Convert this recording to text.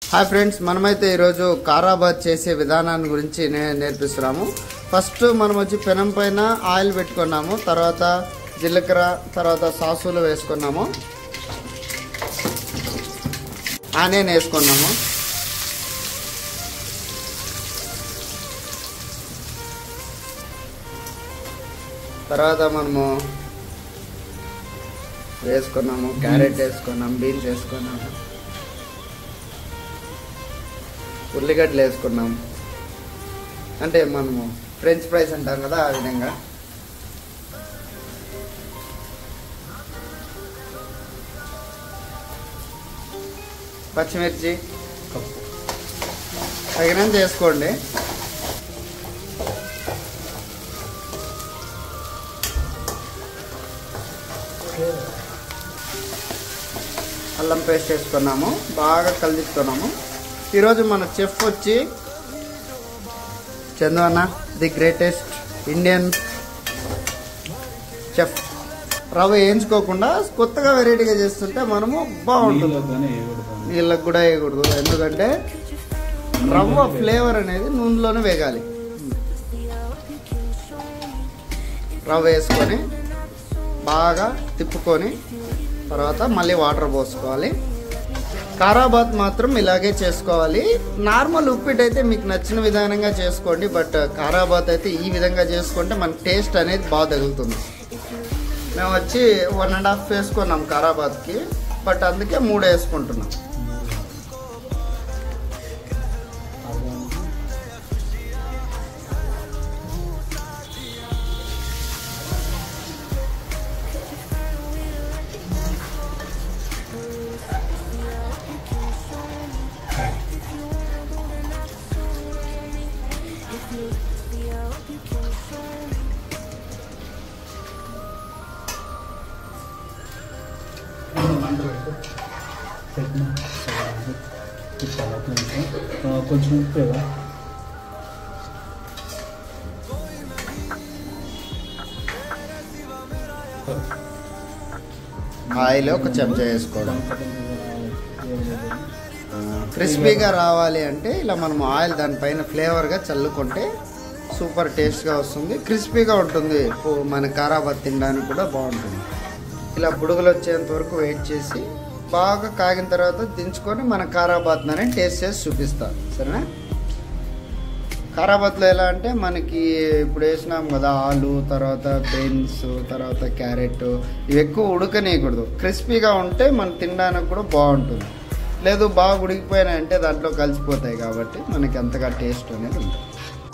Hi friends మనమైతే ఈరోజు కారాబాద్ చేసే విధానాన్ని గురించి నే- నేర్పిస్తున్నాము ఫస్ట్ మనం వచ్చి పెనం పైన ఆయిల్ పెట్టుకున్నాము తర్వాత జీలకర్ర తర్వాత సాసులు వేసుకున్నాము ఆనియన్ వేసుకున్నాము తర్వాత మనము వేసుకున్నాము క్యారెట్ వేసుకున్నాము బీన్స్ వేసుకున్నాము ఉల్లిగడ్డలు వేసుకున్నాం అంటే మనము ఫ్రెంచ్ ఫ్రైస్ అంటాం కదా ఆ విధంగా పచ్చిమిర్చి తగినంత వేసుకోండి అల్లం పేస్ట్ వేసుకున్నాము బాగా కలిదిస్తున్నాము ఈరోజు మన చెఫ్ వచ్చి చందవన్న ది గ్రేటెస్ట్ ఇండియన్ చెఫ్ రవ్వ వేయించుకోకుండా కొత్తగా వెరైటీగా చేస్తుంటే మనము బాగుంటుంది నీళ్ళతోనే వేయకూడదు. నీళ్ళకు కూడా వేయకూడదు ఎందుకంటే రవ్వ ఫ్లేవర్ అనేది నూనెలోనే వేగాలి రవ్వ వేసుకొని బాగా తిప్పుకొని తర్వాత మళ్ళీ వాటర్ పోసుకోవాలి కారాబాత్ మాత్రం ఇలాగే చేసుకోవాలి నార్మల్ ఉప్పిట్ అయితే మీకు నచ్చిన విధానంగా చేసుకోండి బట్ కారాబాత్ అయితే ఈ విధంగా చేసుకుంటే మన టేస్ట్ అనేది బాగా తగులుతుంది మేము వచ్చి వన్ అండ్ హాఫ్ వేసుకున్నాం కారాబాద్కి బట్ అందుకే మూడు వేసుకుంటున్నాం పెట్టిన తిప్పాలి అట్లా ఉంటే. ఆ, కొంచెం ఉప్పు కదా ఆయిల్ ఒక చెంచా వేసుకోవడం క్రిస్పీగా రావాలి అంటే ఇలా మనం ఆయిల్ దానిపైన ఫ్లేవర్గా చల్లుకుంటే సూపర్ టేస్ట్గా వస్తుంది క్రిస్పీగా ఉంటుంది పో- మన కారాబాద్ తినడానికి కూడా బాగుంటుంది ఇలా బుడుగులు వచ్చేంత వరకు వెయిట్ చేసి బాగా కాగిన తర్వాత దించుకొని మన కారాబాద్ అని టేస్ట్ చేసి చూపిస్తా సరేనా కారాబాద్లో ఎలా అంటే మనకి ఇప్పుడు వేసినాం కదా ఆలు తర్వాత బీన్స్ తర్వాత క్యారెట్ ఇవి ఎక్కువ ఉడకనీయకూడదు క్రిస్పీగా ఉంటే మనం తినడానికి కూడా బాగుంటుంది లేదు బాగా ఉడికిపోయినాయంటే దాంట్లో కలిసిపోతాయి కాబట్టి మనకి అంతగా టేస్ట్ అనేది ఉంటుంది